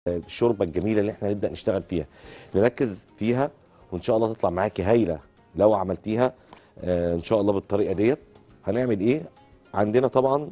الشوربه الجميله اللي احنا هنبدا نشتغل فيها نركز فيها وان شاء الله تطلع معاكي هايله لو عملتيها آه، ان شاء الله بالطريقه ديت هنعمل ايه عندنا طبعا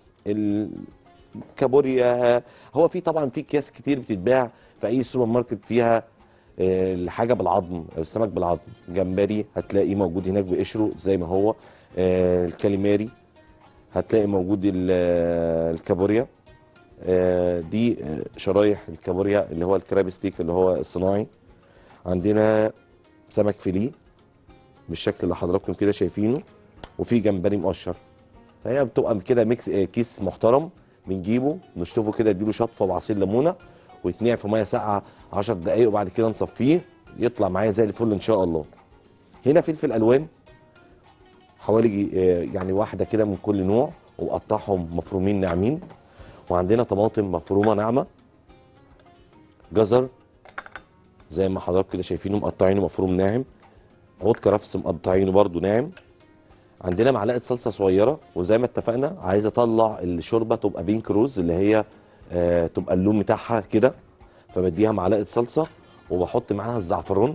الكابوريا هو في طبعا في اكياس كتير بتتباع في اي سوبر ماركت فيها آه، الحاجه بالعظم او السمك بالعظم جمبري هتلاقيه موجود هناك بقشره زي ما هو آه، الكاليماري هتلاقي موجود ال- آه، الكابوريا آه، دي آه، شرايح الكابوريا اللي هو الكراب ستيك اللي هو الصناعي عندنا سمك فيليه بالشكل اللي حضراتكم كده شايفينه وفي جمبري مقشر فهي بتبقى كده ميكس آه، كيس محترم بنجيبه نشطفه كده اديله شطفه بعصير ليمونه ويتنقع في ميه ساقعه 10 دقائق وبعد كده نصفيه يطلع معايا زي الفل ان شاء الله هنا فلفل الوان حوالي آه، يعني واحده كده من كل نوع وقطعهم مفرومين ناعمين وعندنا طماطم مفرومه ناعمه جزر زي ما حضراتكم كده شايفينه مقطعينه مفروم ناعم عود كرفس مقطعينه برده ناعم عندنا معلقه صلصه صغيره وزي ما اتفقنا عايز اطلع الشوربه تبقى بينك روز اللي هي آه تبقى اللون بتاعها كده فبديها معلقه صلصه وبحط معاها الزعفران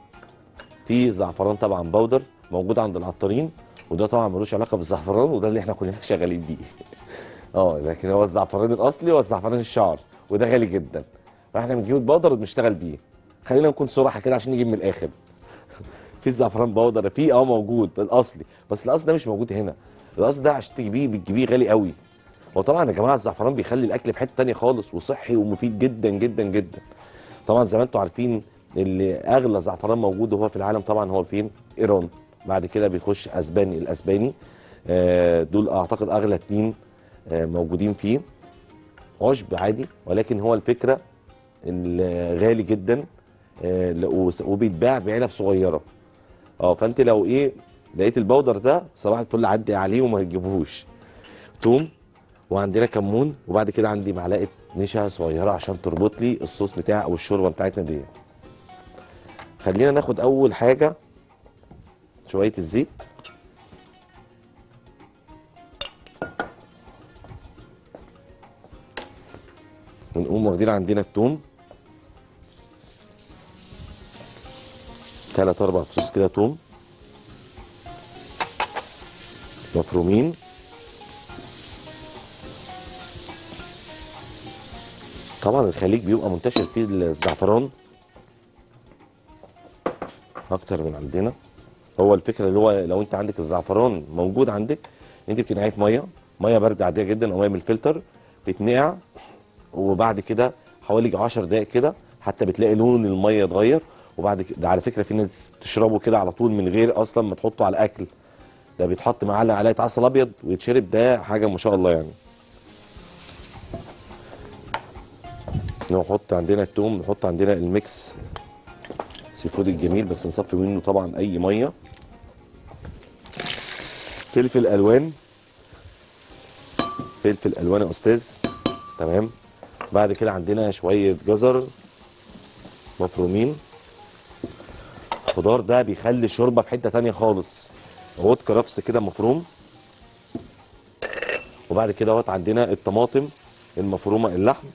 في زعفران طبعا باودر موجود عند العطارين وده طبعا ملوش علاقه بالزعفران وده اللي احنا كلنا شغالين بيه اه لكن هو الزعفران الاصلي هو الزعفران الشعر وده غالي جدا فاحنا بنجيب البودر وبنشتغل بيه خلينا نكون صراحه كده عشان نجيب من الاخر في الزعفران باودر في اه موجود الاصلي بس الاصل ده مش موجود هنا الاصل ده عشان تجيبيه بتجيبيه غالي قوي هو طبعا يا جماعه الزعفران بيخلي الاكل في حته تانية خالص وصحي ومفيد جدا جدا جدا طبعا زي ما انتم عارفين اللي اغلى زعفران موجود هو في العالم طبعا هو فين ايران بعد كده بيخش اسباني الاسباني آه، دول اعتقد اغلى اتنين آه، موجودين فيه عشب عادي ولكن هو الفكره الغالي جدا آه، ل- وس- وبيتباع بعلب صغيره اه فانت لو ايه لقيت البودر ده صباح الفل عدي عليه وما تجيبهوش توم وعندنا كمون وبعد كده عندي معلقه نشا صغيره عشان تربط لي الصوص بتاع او الشوربه بتاعتنا دي خلينا ناخد اول حاجه شويه الزيت ونقوم واخدين عندنا التوم تلات اربع فصوص كده توم مفرومين طبعا الخليج بيبقى منتشر فيه الزعفران اكتر من عندنا هو الفكره اللي هو لو انت عندك الزعفران موجود عندك انت بتنقعيه في ميه ميه بارده عاديه جدا او ميه من الفلتر بتنقع وبعد كده حوالي 10 دقائق كده حتى بتلاقي لون الميه اتغير وبعد كده ده على فكره في ناس بتشربه كده على طول من غير اصلا ما تحطه على الاكل ده بيتحط معاه معلقه عسل ابيض ويتشرب ده حاجه ما شاء الله يعني نحط عندنا التوم نحط عندنا الميكس سي فود الجميل بس نصفي منه طبعا اي ميه فلفل الوان فلفل الوان يا استاذ تمام بعد كده عندنا شويه جزر مفرومين الخضار ده بيخلي الشوربه في حته تانية خالص عود كرفس كده مفروم وبعد كده اهوت عندنا الطماطم المفرومه اللحم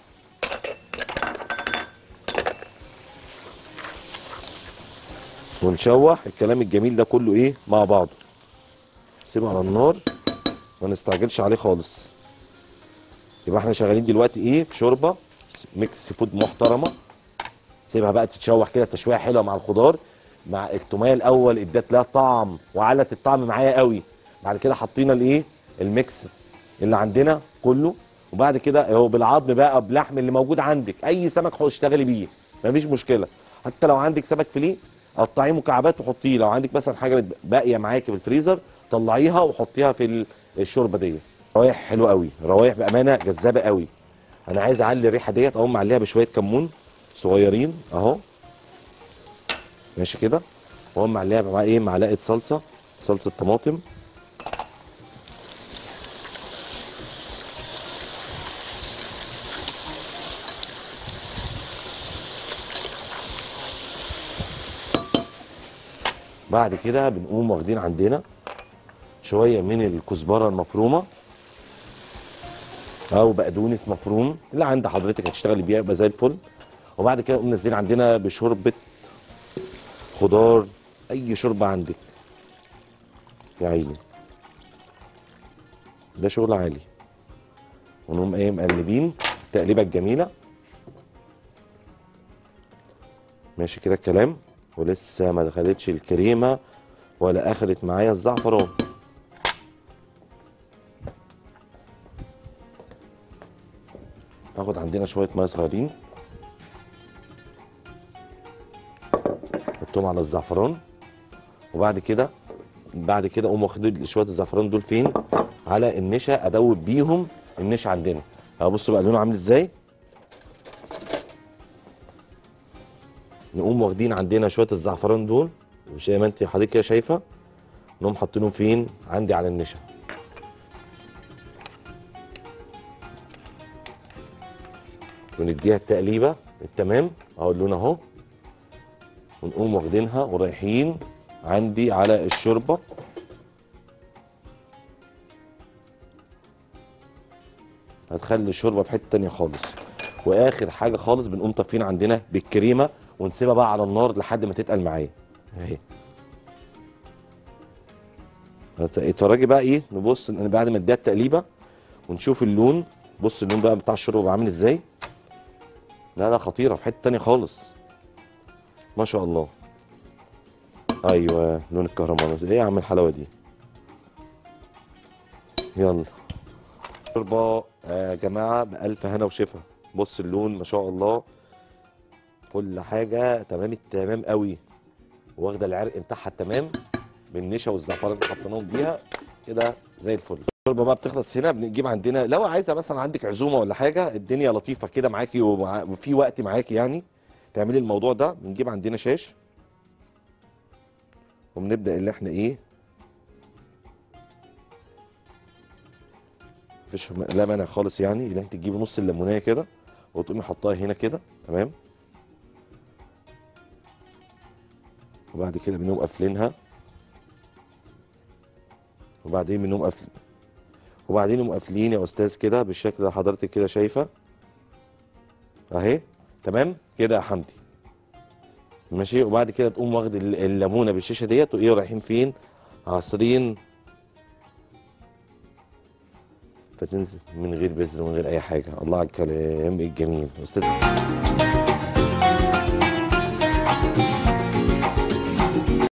ونشوح الكلام الجميل ده كله ايه مع بعضه سيبه على النار ما نستعجلش عليه خالص يبقى احنا شغالين دلوقتي ايه في شوربه ميكس سي فود محترمه سيبها بقى تتشوح كده تشويحه حلوه مع الخضار مع التوميه الاول ادت لها طعم وعلت الطعم معايا قوي بعد كده حطينا الايه الميكس اللي عندنا كله وبعد كده اهو بالعظم بقى بلحم اللي موجود عندك اي سمك خش اشتغلي بيه مفيش مشكله حتى لو عندك سمك فيليه قطعيه مكعبات وحطيه لو عندك مثلا حاجه مت- باقيه معاكي في الفريزر طلعيها وحطيها في ال- الشوربه دي روايح حلوه قوي روايح بامانه جذابه قوي انا عايز اعلي الريحه ديت اقوم معليها بشويه كمون صغيرين اهو ماشي كده واقوم معليها مع ايه معلقه صلصه صلصه طماطم بعد كده بنقوم واخدين عندنا شويه من الكزبره المفرومه او بقدونس مفروم اللي عند حضرتك هتشتغلي بيها يبقى زي الفل وبعد كده نقوم نازلين عندنا بشوربه خضار اي شوربه عندك يا عيني ده شغل عالي ونقوم ايه مقلبين التقليبه الجميله ماشي كده الكلام ولسه ما دخلتش الكريمه ولا اخدت معايا الزعفران هاخد عندنا شويه ميه صغيرين احطهم على الزعفران وبعد كده بعد كده اقوم واخد شويه الزعفران دول فين على النشا ادوب بيهم النشا عندنا اهو بصوا بقى لونه عامل ازاي نقوم واخدين عندنا شويه الزعفران دول وزي ما انت حضرتك كده شايفه نقوم حاطينهم فين عندي على النشا ونديها التقليبه التمام اهو اللون اهو ونقوم واخدينها ورايحين عندي على الشوربه هتخلي الشوربه في حته تانية خالص واخر حاجه خالص بنقوم طافين عندنا بالكريمه ونسيبها بقى على النار لحد ما تتقل معايا اهي هت- اتفرجي بقى ايه نبص ان بعد ما اديها التقليبه ونشوف اللون بص اللون بقى بتاع الشوربه بقى عامل ازاي لا لا خطيره في حته تانية خالص ما شاء الله ايوه لون الكهرباء ايه يا عم الحلاوه دي يلا شوربه يا جماعه بالف هنا وشفا بص اللون ما شاء الله كل حاجه تمام التمام قوي واخده العرق بتاعها التمام بالنشا والزعفران اللي حطيناهم بيها كده زي الفل الشوربه بقى بتخلص هنا بنجيب عندنا لو عايزه مثلا عندك عزومه ولا حاجه الدنيا لطيفه كده معاكي ومع- وفي وقت معاكي يعني تعملي الموضوع ده بنجيب عندنا شاش وبنبدا اللي احنا ايه مفيش م- لا مانع خالص يعني اللي انت تجيبي نص الليمونيه كده وتقومي حطها هنا كده تمام وبعد كده بنقوم قافلينها وبعدين بنقوم قافلين وبعدين نقوم قافلين يا استاذ كده بالشكل اللي حضرتك كده شايفه اهي تمام كده يا حمدي ماشي وبعد كده تقوم واخد ال- الليمونه بالشيشه ديت وايه رايحين فين عصرين فتنزل من غير بذر ومن غير اي حاجه الله على الكلام الجميل استاذ